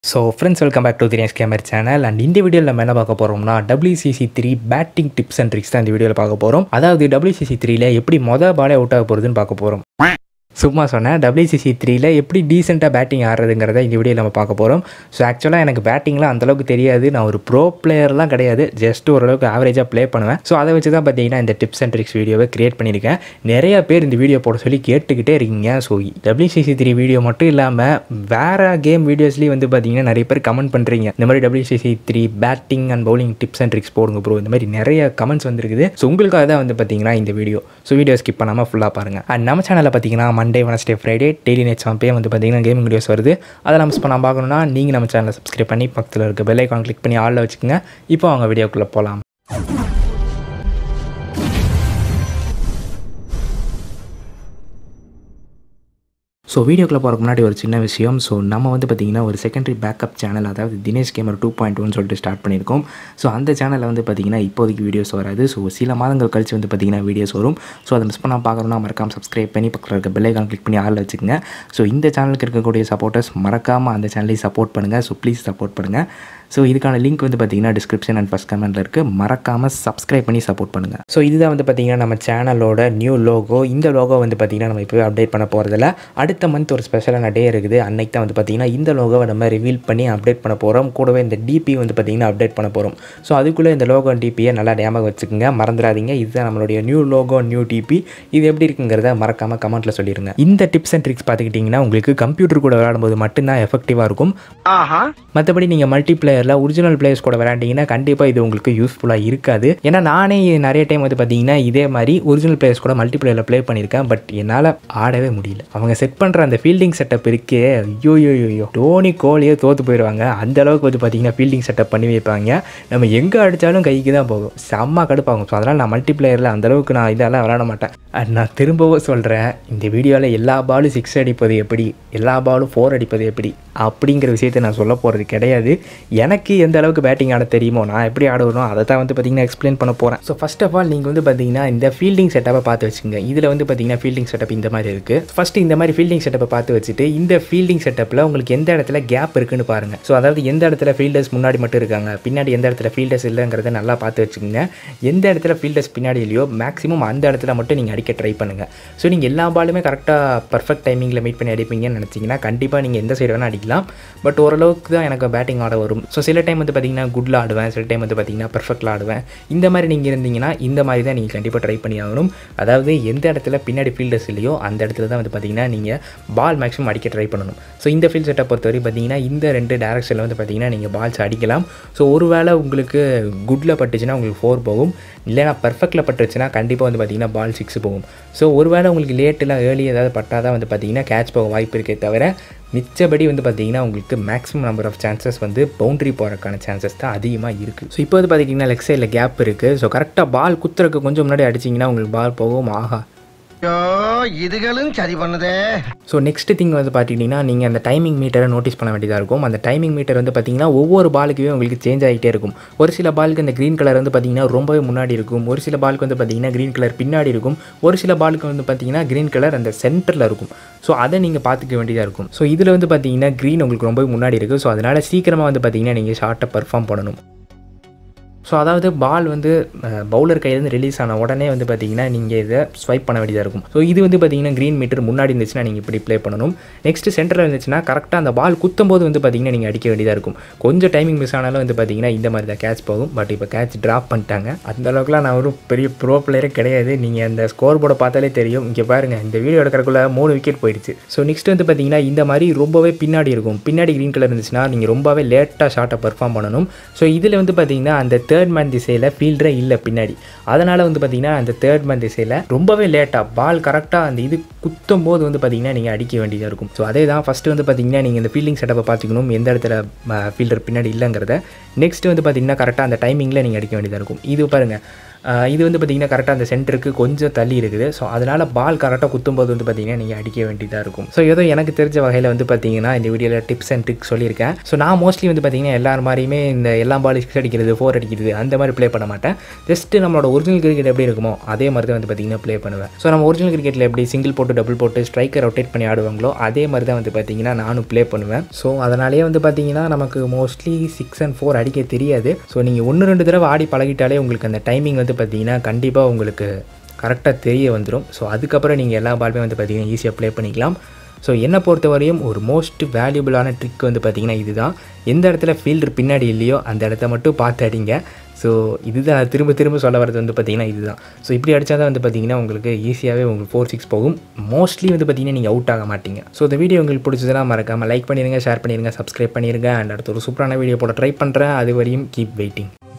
so friends welcome back to Dinesh gamer channel and இந்த வீடியோவில் நம்ம என்ன பார்க்க போகிறோம்னா WCC three batting tips and tricks தான் இந்த வீடியோவில் பார்க்க போகிறோம் அதாவது WCC த்ரீல எப்படி மொதல் பாலே அவுட் ஆக போகிறதுன்னு பார்க்க போகிறோம் சும்மா சொன்னேன் WCC த்ரீல எப்படி டீசெண்டாக பேட்டிங் ஆடுறதுங்கிறத இந்த வீடியோவில் நம்ம பார்க்க போகிறோம் ஸோ ஆக்சுவலாக எனக்கு பேட்டிங்லாம் அந்தளவுக்கு தெரியாது நான் ஒரு ப்ரோ பிளேயர்லாம் கிடையாது ஜஸ்ட் ஓரளவுக்கு ஆவரேஜாக ப்ளே பண்ணுவேன் ஸோ அதை வச்சு தான் பார்த்தீங்கன்னா இந்த டிப்ஸ் அண்ட் ட்ரிக்ஸ் வீடியோவை கிரியேட் பண்ணியிருக்கேன் நிறைய பேர் இந்த வீடியோ போட சொல்லி கேட்டுக்கிட்டே இருக்கீங்க ஸோ WCC த்ரீ வீடியோ மட்டும் இல்லாமல் வேறு கேம் வீடியோஸ்லேயும் வந்து பார்த்தீங்கன்னா நிறைய பேர் கமெண்ட் பண்ணுறீங்க இந்த மாதிரி WCC three batting and bowling tips and tricks போடுங்க ப்ரோ இந்த மாதிரி நிறைய கமெண்ட்ஸ் வந்துருக்குது ஸோ உங்களுக்காக தான் வந்து பார்த்தீங்கன்னா இந்த வீடியோ ஸோ வீடியோ ஸ்கிப் பண்ணாமல் ஃபுல்லாக பாருங்கள் அண்ட் நம்ம சேனலில் பார்த்தீங்கன்னா Monday Wednesday Friday daily night சாம்பே வந்து பார்த்தீங்கன்னா கேமிங் வீடியோஸ் வருது அதெல்லாம் மிஸ் பண்ணாமல் பார்க்கணுன்னா நீங்கள் நம்ம சேனலை சப்ஸ்கிரைப் பண்ணி பக்கத்தில் இருக்க பெல் ஐக்கான் கிளிக் பண்ணி ஆளில் வச்சுக்கோங்க இப்போ அவங்க வீடியோக்குள்ளே போகலாம் ஸோ வீடியோக்குள்ளே போகிறதுக்கு முன்னாடி ஒரு சின்ன விஷயம் ஸோ நம்ம வந்து பார்த்திங்கன்னா ஒரு செகண்டரி பேக்கப் சேனல் அதாவது Dinesh gamer two point one சொல்லிட்டு ஸ்டார்ட் பண்ணியிருக்கோம் ஸோ அந்த சேனலில் வந்து பார்த்திங்கன்னா இப்போதைக்கு வீடியோஸ் வராது ஸோ சில மாதங்கள் கழிச்சு வந்து பார்த்திங்கன்னா வீடியோஸ் வரும் ஸோ அதை மிஸ் பண்ணால் பார்க்கணும்னா மறக்காமல் சப்ஸ்கிரைப் பண்ணி பக்கத்தில் இருக்க பெல் ஐக்கான் கிளிக் பண்ணி ஆளில் வச்சுக்கோங்க ஸோ இந்த சேனலுக்கு இருக்கக்கூடிய சப்போர்ட்டர்ஸ் மறக்காமல் அந்த சேனலையும் சப்போர்ட் பண்ணுங்கள் ஸோ ப்ளீஸ் சப்போர்ட் பண்ணுங்கள் ஸோ இதுக்கான லிங்க் வந்து பார்த்தீங்கன்னா டிஸ்கிரிப்ஷன் அண்ட் ஃபஸ்ட் கமெண்ட்டில் இருக்குது மறக்காமல் சப்ஸ்கிரைப் பண்ணி சப்போர்ட் பண்ணுங்கள் ஸோ இதுதான் வந்து பார்த்தீங்கன்னா நம்ம சேனலோட நியூ லோகோ இந்த லோகோ வந்து பார்த்தீங்கன்னா நம்ம இப்போவே அப்டேட் பண்ண போகிறதில்ல அடுத்த மந்த் ஒரு ஸ்பெஷலான டே இருக்குது அன்னைக்கு தான் வந்து பார்த்தீங்கன்னா இந்த லோகோவை நம்ம ரிவீல் பண்ணி அப்டேட் பண்ண போகிறோம் கூடவே இந்த டிபி வந்து பார்த்தீங்கன்னா அப்டேட் பண்ண போகிறோம் ஸோ அதுக்குள்ளே இந்த லோகோ டிபியை நல்லா ஞாபகம் வச்சுக்கோங்க மறந்துடாதீங்க இதுதான் நம்மளுடைய நியூ லோகோ நியூ டிபி இது எப்படி இருக்குங்கிறத மறக்காமல் கமெண்ட்டில் சொல்லிடுங்க இந்த டிப்ஸ் அண்ட் ட்ரிக்ஸ் பார்த்துக்கிட்டிங்கன்னா உங்களுக்கு கம்ப்யூட்டர் கூட விளையாடும்போது மட்டும்தான் எஃபெக்டிவாக இருக்கும் மற்றபடி நீங்கள் மல்டி பிளேயரில் ஒரிஜினல் பிளேயர்ஸ் கூட விளையாண்டிங்கன்னா கண்டிப்பாக இது உங்களுக்கு யூஸ்ஃபுல்லாக இருக்காது ஏன்னா நானே நிறைய டைம் வந்து பார்த்தீங்கன்னா இதே மாதிரி ஒரிஜினல் பிளேயர்ஸ் கூட மல்டி பிளேயரில் ப்ளே பண்ணியிருக்கேன் பட் என்னால் ஆடவே முடியல அவங்க செட் பண்ணுற அந்த ஃபீல்டிங் செட்டப் இருக்கே ஐயோ ஐயோ டோனி கோலியே தோற்று போயிடுவாங்க அந்த அளவுக்கு வந்து பார்த்தீங்கன்னா ஃபீல்டிங் செட்டப் பண்ணி வைப்பாங்க நம்ம எங்கே அடித்தாலும் கைக்கு தான் போகும் செம்ம கடுப்பாகும் ஸோ அதனால் நான் மல்டி பிளேயரில் அந்தளவுக்கு நான் இதெல்லாம் விளையாட மாட்டேன் அண்ட் நான் திரும்பவும் சொல்கிறேன் இந்த வீடியோவில் எல்லா பாலும் சிக்ஸ் அடிப்பது எப்படி எல்லா பாலும் ஃபோர் அடிப்பது எப்படி அப்படிங்கிற விஷயத்தை நான் சொல்ல போகிறது கிடையாது எனக்கு எந்த அளவுக்கு பேட்டிங் ஆட தெரியுமோ நான் எப்படி ஆடுவேனோ அதை தான் வந்து பார்த்தீங்கன்னா எக்ஸ்பிளைன் பண்ண போகிறேன் ஸோ ஃபஸ்ட் ஆஃப் ஆல் நீங்கள் வந்து பார்த்தீங்கன்னா இந்த ஃபீல்டிங் செட்டப்பை பார்த்து வச்சுங்க இதில் வந்து பார்த்தீங்கன்னா ஃபீல்டிங் செட்டப் இந்த மாதிரி இருக்குது ஃபஸ்ட்டு இந்த மாதிரி ஃபீல்டிங் செட்டப்பை பார்த்து வச்சுட்டு இந்த ஃபீல்டிங் செட்டப்பில் உங்களுக்கு எந்த இடத்துல கேப் இருக்குன்னு பாருங்கள் ஸோ அதாவது எந்த இடத்துல ஃபீல்டர்ஸ் முன்னாடி மட்டும் இருக்காங்க பின்னாடி எந்த இடத்துல ஃபீல்டர்ஸ் இல்லைங்கிறத நல்லா பார்த்து வச்சுக்கோங்க எந்த இடத்துல ஃபீல்டர்ஸ் பின்னாடி இல்லையோ மேக்ஸிமம் அந்த இடத்துல மட்டும் நீங்கள் அடிக்க ட்ரை பண்ணுங்கள் ஸோ நீங்கள் எல்லா பாலுமே கரெக்டாக பர்ஃபெக்ட் டைமிங்கில் மீட் பண்ணி அடிப்பீங்கன்னு நினச்சிங்கன்னா கண்டிப்பாக நீங்கள் எந்த சைடு வேணால் அடிக்கலாம் பட் ஓரளவுக்கு தான் எனக்கு பேட்டிங் ஆட வரும் ஸோ சில டைம் வந்து பார்த்தீங்கன்னா குட்டில் ஆடுவேன் சில டைம் வந்து பார்த்தீங்கன்னா பர்ஃபெக்டில் ஆடுவேன் இந்த மாதிரி நீங்கள் இருந்தீங்கன்னா இந்த மாதிரி தான் நீங்கள் கண்டிப்பாக ட்ரை பண்ணி ஆகணும் அதாவது எந்த இடத்துல பின்னாடி ஃபீல்டர்ஸ் இல்லையோ அந்த இடத்துல தான் வந்து பார்த்தீங்கன்னா நீங்கள் பால் மேக்ஸிமம் அடிக்க ட்ரை பண்ணணும் ஸோ இந்த ஃபீல்ட் செட்டை பொறுத்தவரை பார்த்தீங்கன்னா இந்த ரெண்டு டேரக்ஷனில் வந்து பார்த்தீங்கன்னா நீங்கள் பால்ஸ் அடிக்கலாம் ஸோ ஒருவேளை உங்களுக்கு குட்டில் பட்டுச்சுன்னா உங்களுக்கு ஃபோர் போகும் இல்லைனா பர்ஃபெக்டில் பட்டுச்சுன்னா கண்டிப்பாக வந்து பார்த்தீங்கன்னா பால் சிக்ஸ் போகும் ஸோ ஒருவேளை உங்களுக்கு லேட்டில் ஏர்லி ஏதாவது பட்டால் தான் வந்து பார்த்தீங்கன்னா கேட்ச் போக வாய்ப்பு இருக்கே தவிர மிச்சபடி வந்து பார்த்தீங்கன்னா உங்களுக்கு மேக்ஸிமம் நம்பர் ஆஃப் சான்சஸ் வந்து பவுண்ட்ரி போகிறக்கான சான்சஸ் தான் அதிகமாக இருக்குது ஸோ இப்போ வந்து பார்த்தீங்கன்னா லெக் சைடில் கேப் இருக்குது ஸோ கரெக்டாக பால் குத்துறதுக்கு கொஞ்சம் முன்னாடி அடிச்சிங்கன்னா உங்களுக்கு பால் போகும் ஆஹா இதுகளும் சரி பண்ணுதே ஸோ நெக்ஸ்ட் திங் வந்து பார்த்துக்கிட்டிங்கன்னா நீங்கள் அந்த டைமிங் மீட்டரை நோட்டீஸ் பண்ண வேண்டியதாக இருக்கும் அந்த டைமிங் மீட்டர் வந்து பார்த்தீங்கன்னா ஒவ்வொரு பாலுக்குமே உங்களுக்கு சேஞ்ச் ஆகிட்டே இருக்கும் ஒரு சில பாலுக்கு அந்த க்ரீன் கலர் வந்து பார்த்தீங்கன்னா ரொம்பவே முன்னாடி இருக்கும் ஒரு சில பாலுக்கு வந்து பார்த்தீங்கன்னா க்ரீன் கலர் பின்னாடி இருக்கும் ஒரு சில பாலுக்கு வந்து பார்த்தீங்கன்னா க்ரீன் கலர் அந்த சென்டரில் இருக்கும் ஸோ அதை நீங்கள் பார்த்துக்க வேண்டியதாக இருக்கும் ஸோ இதில் வந்து பார்த்தீங்கன்னா க்ரீன் உங்களுக்கு ரொம்பவே முன்னாடி இருக்குது ஸோ அதனால் சீக்கிரமாக வந்து பார்த்தீங்கன்னா நீங்கள் ஷார்ட்டை பர்ஃபார்ம் பண்ணணும் ஸோ அதாவது பால் வந்து பவுலர் கையிலேருந்து ரிலீஸ் ஆன உடனே வந்து பார்த்தீங்கன்னா நீங்கள் இதை ஸ்வைப் பண்ண வேண்டியதாக இருக்கும் ஸோ இது வந்து பார்த்தீங்கன்னா க்ரீன் மீட்டர் முன்னாடி இருந்துச்சுன்னா நீங்கள் இப்படி ப்ளே பண்ணணும் நெக்ஸ்ட் சென்டரில் இருந்துச்சுன்னா கரெக்டாக அந்த பால் குத்தும் போது வந்து பார்த்தீங்கன்னா நீங்கள் அடிக்க வேண்டியதாக இருக்கும் கொஞ்சம் டைமிங் மிஸ் ஆனாலும் வந்து பார்த்தீங்கன்னா இந்த மாதிரி தான் கேட்ச் போகும் பட் இப்போ கேட்ச் ட்ராப் பண்ணிட்டாங்க அந்த அளவுக்குலாம் நான் ஒரு பெரிய ப்ரோ பிளேயரே கிடையாது நீங்கள் அந்த ஸ்கோர் போர்டை பார்த்தாலே தெரியும் இங்கே பாருங்கள் இந்த வீடியோ எடுக்கிறக்குள்ள மூணு விக்கெட் போயிடுச்சு ஸோ நெக்ஸ்ட் வந்து பார்த்தீங்கன்னா இந்த மாதிரி ரொம்பவே பின்னாடி இருக்கும் பின்னாடி க்ரீன் கலர் இருந்துச்சுன்னா நீங்கள் ரொம்பவே லேட்டாக ஷார்ட்டை பர்ஃபார்ம் பண்ணணும் ஸோ இதில் வந்து பார்த்தீங்கன்னா அந்த தேர்ட் மேன் திசையில் ஃபீல்டரே இல்லை பின்னாடி அதனால் வந்து பார்த்தீங்கன்னா அந்த தேர்ட் மேன் திசையில் ரொம்பவே லேட்டாக பால் கரெக்டாக அந்த இது குத்தும் போது வந்து பார்த்தீங்கன்னா நீங்கள் அடிக்க வேண்டியதாக இருக்கும் ஸோ அதே தான் ஃபஸ்ட்டு வந்து பார்த்தீங்கன்னா நீங்கள் இந்த ஃபீல்டிங் செட்டப்பை பார்த்துக்கணும் எந்த இடத்துல ஃபீல்டர் பின்னாடி இல்லைங்கிறத நெக்ஸ்ட் வந்து பார்த்தீங்கன்னா கரெக்டாக அந்த டைமிங்கில் நீங்கள் அடிக்க வேண்டியதாக இருக்கும் இது பாருங்கள் ஆஹ் இது வந்து பார்த்திங்கன்னா கரெக்டாக அந்த சென்டருக்கு கொஞ்சம் தள்ளி இருக்குது ஸோ அதனால் பால் கரெக்டாக குத்தும்போது வந்து பார்த்திங்கன்னா நீங்கள் அடிக்க வேண்டியதாக இருக்கும் ஸோ ஏதோ எனக்கு தெரிஞ்ச வகையில் வந்து பார்த்திங்கன்னா இந்த வீடியோவில் டிப்ஸ் அண்ட் ட்ரிக்ஸ் சொல்லியிருக்கேன் ஸோ நான் மோஸ்ட்லி வந்து பார்த்திங்கன்னா எல்லார் மாதிரியுமே இந்த எல்லா பால் சிக்ஸ் அடிக்கிறது ஃபோர் அடிக்கிறது அந்த மாதிரி ப்ளே பண்ண மாட்டேன் ஜஸ்ட் நம்மளோட ஒரிஜினல் கிரிக்கெட் எப்படி இருக்குமோ அதே மாதிரி தான் வந்து பார்த்திங்கன்னா ப்ளே பண்ணுவேன் ஸோ நம்ம ஒரிஜினல் கிரிக்கெட்டில் எப்படி சிங்கிள் போட்டு டபுள் போட்டு ஸ்ட்ரைக்கர் ரொட்டேட் பண்ணி ஆடுவாங்களோ அதே மாதிரி தான் வந்து பார்த்திங்கன்னா நானும் ப்ளே பண்ணுவேன் ஸோ அதனாலேயே வந்து பார்த்திங்கன்னா நமக்கு மோஸ்ட்லி சிக்ஸ் அண்ட் ஃபோர் அடிக்க தெரியாது ஸோ நீங்கள் ஒன்று ரெண்டு தடவை ஆடி பழகிட்டாலே உங்களுக்கு அந்த டைமிங் வந்து பார்த்திங்கன்னா கண்டிப்பாக உங்களுக்கு கரெக்டாக தெரிய வந்துடும் ஸோ அதுக்கப்புறம் நீங்கள் எல்லா பாலுமே வந்து பார்த்திங்கன்னா ஈஸியாக ப்ளே பண்ணிக்கலாம் ஸோ என்னை பொறுத்தவரையும் ஒரு மோஸ்ட் வேல்யூபிளான ட்ரிக் வந்து பார்த்திங்கன்னா இதுதான் எந்த இடத்துல ஃபீல்டர் பின்னாடி இல்லையோ அந்த இடத்த மட்டும் பார்த்து அடிங்க ஸோ இதுதான் திரும்ப திரும்ப சொல்ல வரது வந்து பார்த்திங்கன்னா இதுதான் ஸோ இப்படி அடித்தா தான் வந்து பார்த்திங்கன்னா உங்களுக்கு ஈஸியாகவே உங்களுக்கு ஃபோர் சிக்ஸ் போகும் மோஸ்ட்லி வந்து பார்த்திங்கன்னா நீங்கள் அவுட் ஆக மாட்டீங்க ஸோ இந்த வீடியோ உங்களுக்கு பிடிச்சதுன்னா மறக்காமல் லைக் பண்ணிடுங்க ஷேர் பண்ணிடுங்க சப்ஸ்கிரைப் பண்ணிடுங்க அண்ட் அடுத்த ஒரு சூப்பரான வீடியோ போட ட்ரை பண்ணுறேன் அது வரையும் கீப் வெயிட்டிங்